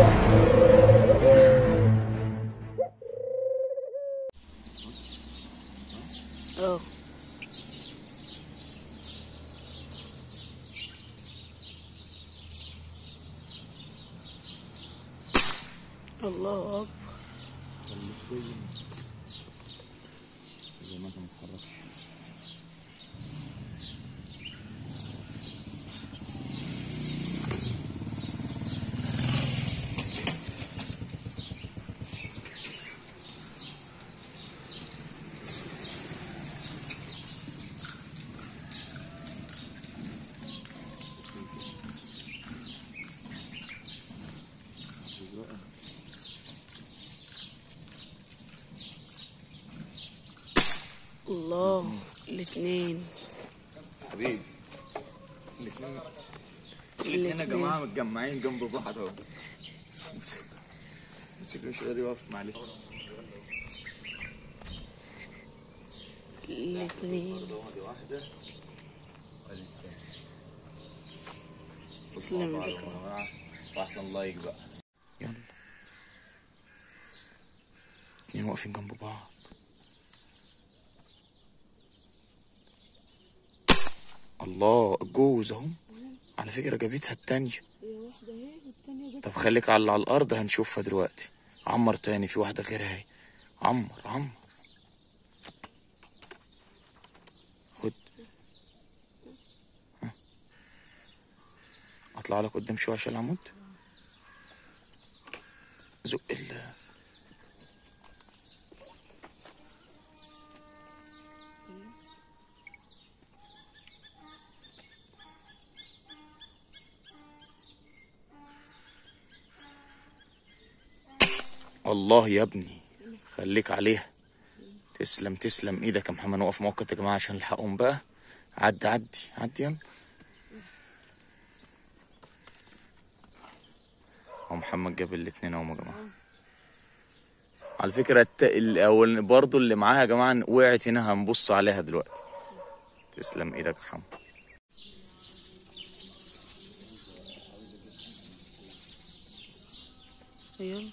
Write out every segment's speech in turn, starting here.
اه الله اكبر خليك زي ما زي ما انت ما تتحركش الله الاثنين حبيبي الاثنين الاثنين يا جماعه متجمعين جنب بعض اهو امسك له شويه دي واقف معلش الاثنين دي واحده ادي التاني تسلم بعض يا ايدك جماعه واحسن لايك بقى يلا اتنين واقفين جنب بعض الله الجوز اهو على فكرة جابتها التانية هي واحدة اهي والتانية جت طب خليك على على الأرض هنشوفها دلوقتي عمر تاني في واحدة غيرها اهي عمر عمر خد ها. اطلع لك قدام شوية عشان العمود زق ال الله يا ابني خليك عليها تسلم تسلم ايدك يا محمد نقف مؤقت يا جماعه عشان نلحقهم بقى عدي عدي عدي يلا هو محمد جاب الاتنين اهو يا جماعه على فكره الت... الاول برضو اللي معاها يا جماعه وقعت هنا هنبص عليها دلوقتي تسلم ايدك يا محمد يلا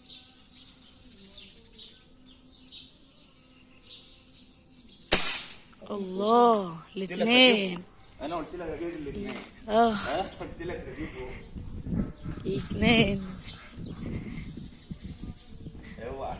الله الاثنين انا قلت لك اجيب الاثنين اه ها قلت لك اجيبهم الاثنين اوعى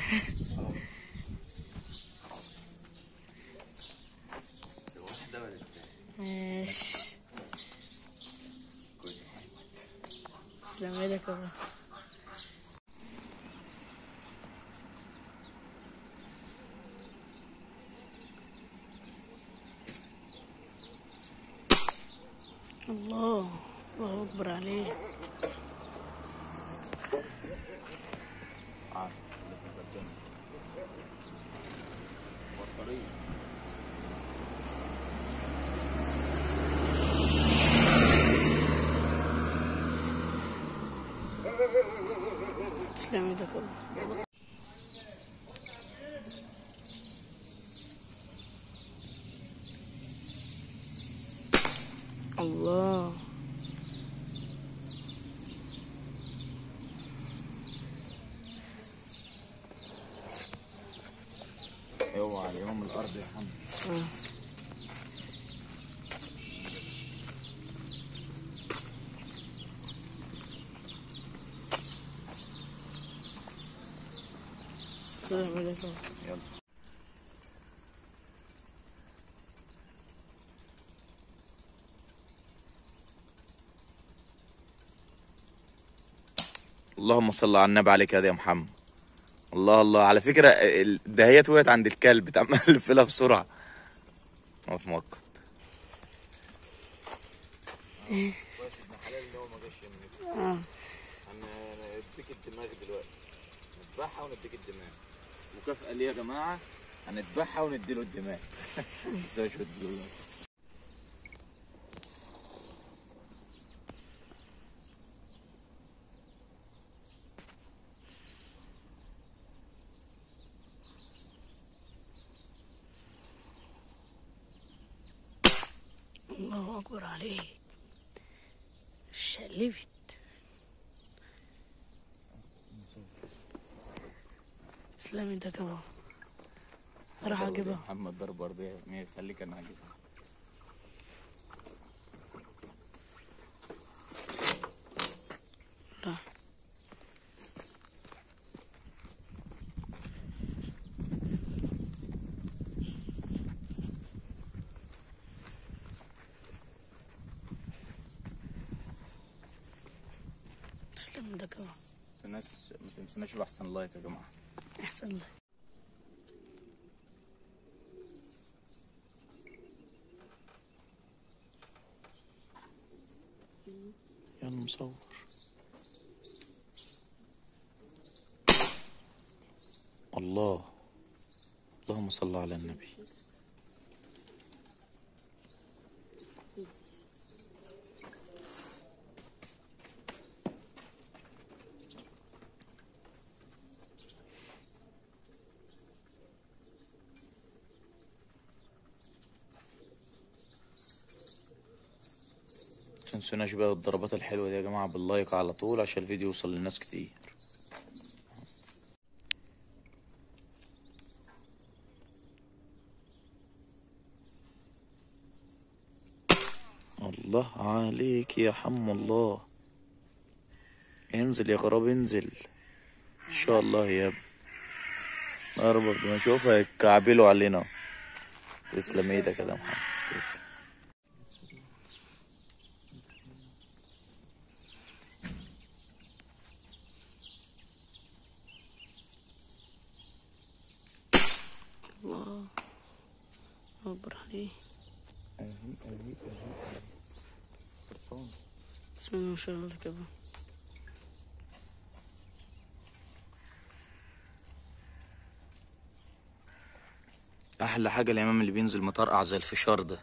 واحده ولا التانية ماشي كويس تسلم ايدك يا بابا. الله الله اكبر عليه عارف اللي في البلكونه بطاريه تسلم ايدك يا بابا. الله اوعى يوم الارض يا محمد آه. تسلم ايدك يا بابا. يلا اللهم صل على النبي عليك يا محمد الله الله على فكرة ال- دهيت وقعت عند الكلب تعمل نقفلها بسرعة اقف مؤقت اه هنديك الدماغ دلوقتي نذبحها ونديك الدماغ مكافأة ليه يا جماعة هنذبحها ونديله الدماغ بس هو شوية دول. الله اكبر عليك شلفت تسلم ايدك اهو راح ضرب اجيبها محمد ضرب ارضيه مية خليك انا هجيبها راح تسلم ايدك اهو الناس ما تنسوناش باحسن لايك يا جماعه احسن لك يا المصور الله اللهم صل على النبي تنسوناش بقى الضربات الحلوة دي يا جماعة باللايك على طول عشان الفيديو يوصل للناس كتير الله عليك يا حم الله انزل يا غراب انزل ان شاء الله يا ابني قرب ما اشوفها يكعبلوا علينا تسلم ايدك يا ده محمد تسلم الله اكبر عليه اهي اهي اهي خلصان بسم الله ما شاء الله كده احلى حاجه الامام اللي بينزل مطرقع زي الفشار ده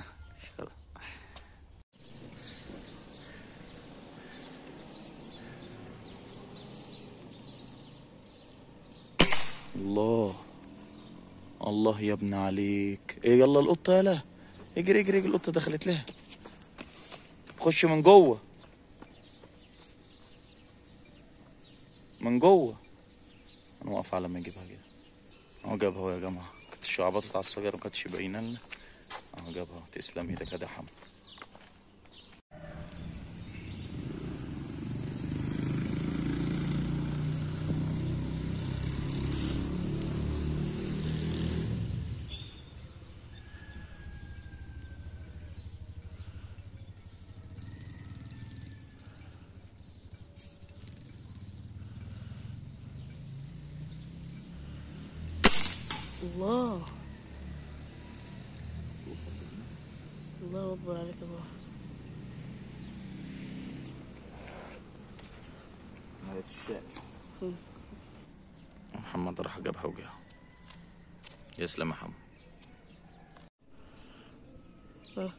الله الله يا ابن عليك ايه يلا القطه يلا اجري اجري اجري القطه دخلت لها خش من جوه من جوه انا واقف على ما يجيبها كده اهو جابها اهو يا جماعه كانت الشعبطت على الصغير ما كانتش باينه لنا اهو جابها اهو. تسلم ايدك يا ده حمد الله الله اكبر عليك يا بابا مالت الشاي مم. محمد راح جابها وجاها يسلم يا محمد آه.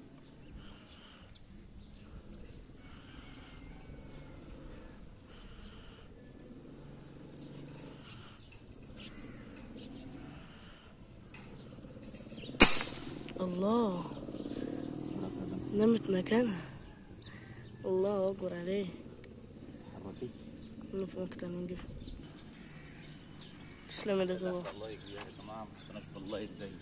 الله نمت مكانها الله اكبر عليه كله في مكتب من جبل تسلم ايدك يا بابا الله يجزيها يا جماعه ما تنسوناش بالله يتضايق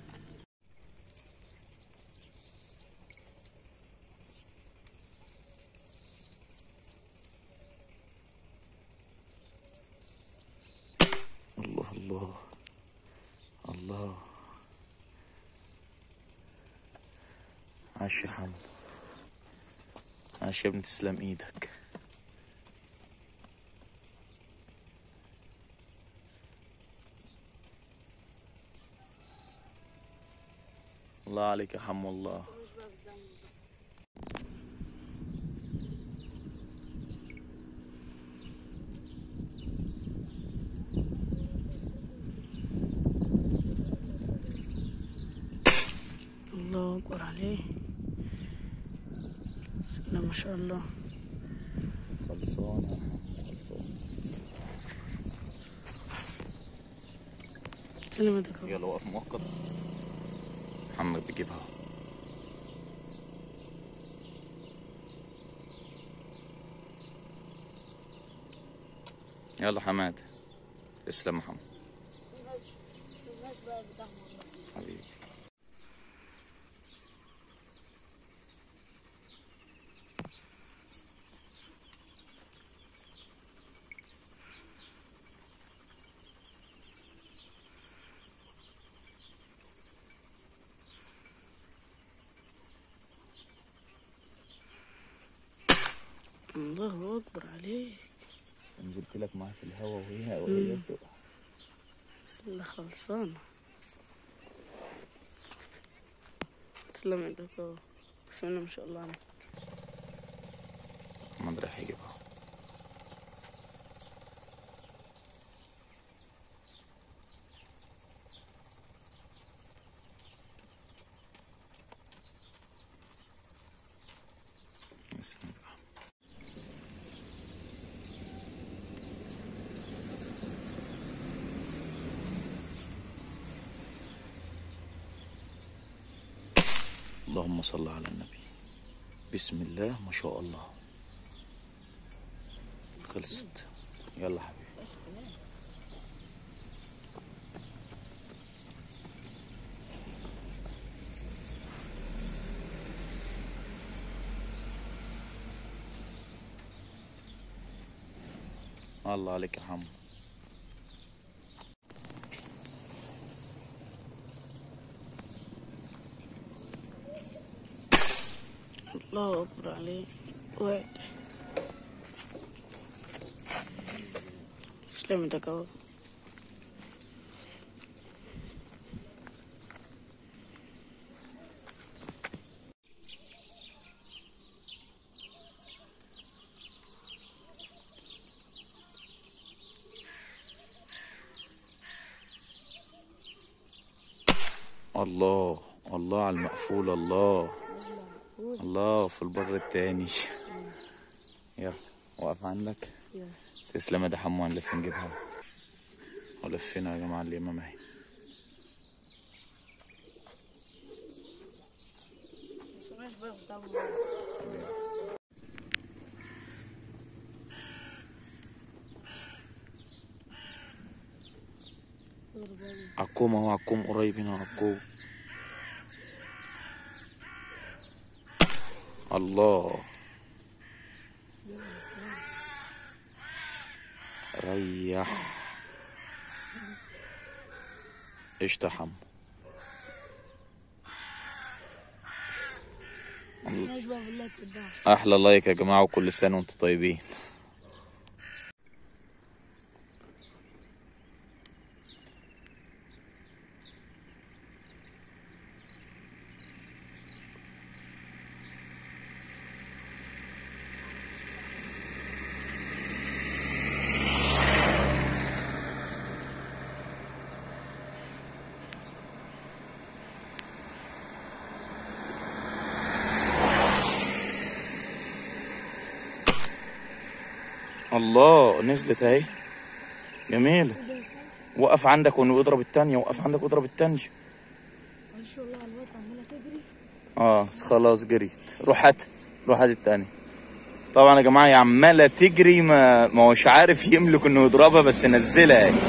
الله الله الله عاش يا حمد عاش يا ابني تسلم ايدك الله عليك يا حم الله الله اكبر عليه بسم الله ما شاء الله خلصانة يا حم خلصانة تسلم ايدك يا بابا يلا وقف مؤقت محمد بيجيبها يلا حماد اسلم يا محمد حبيبي الله اكبر عليك نزلت لك معاه في الهوا وهي وهي بتقع اللي خلصانة تسلم ايدك اهو بسم الله ما شاء الله عليك محمد رايح يجيبها بسم الله اللهم صل على النبي بسم الله ما شاء الله خلصت يلا حبيبي الله عليك يا حمو الله اكبر عليك وعد تسلم ايدك اهو الله الله على المقفول الله الله في البر التاني يلا واقف عندك يلا. تسلم يا ده حمو هنلف نجيبها ولفينا يا جماعة اليمام اهي عكوم اهو عكوم قريب هنا عكوم الله ريح اشتحم ماشي بقى بالله قدام احلى لايك يا جماعه وكل سنه وانتم طيبين الله نزلت اهي جميلة وقف عندك واضرب التانية وقف عندك واضرب التانية ما شاء الله على الوقت عمالة تجري اه خلاص جريت روح هات روح هات التانية طبعا يا جماعة هي عمالة تجري ما ما هوش عارف يملك انه يضربها بس نزلها اهي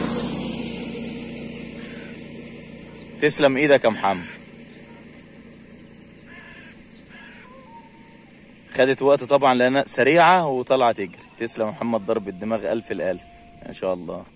تسلم ايدك يا محمد خدت وقت طبعا لانها سريعة وطلعت تجري تسلم يا محمد ضرب الدماغ الف الالف ما شاء الله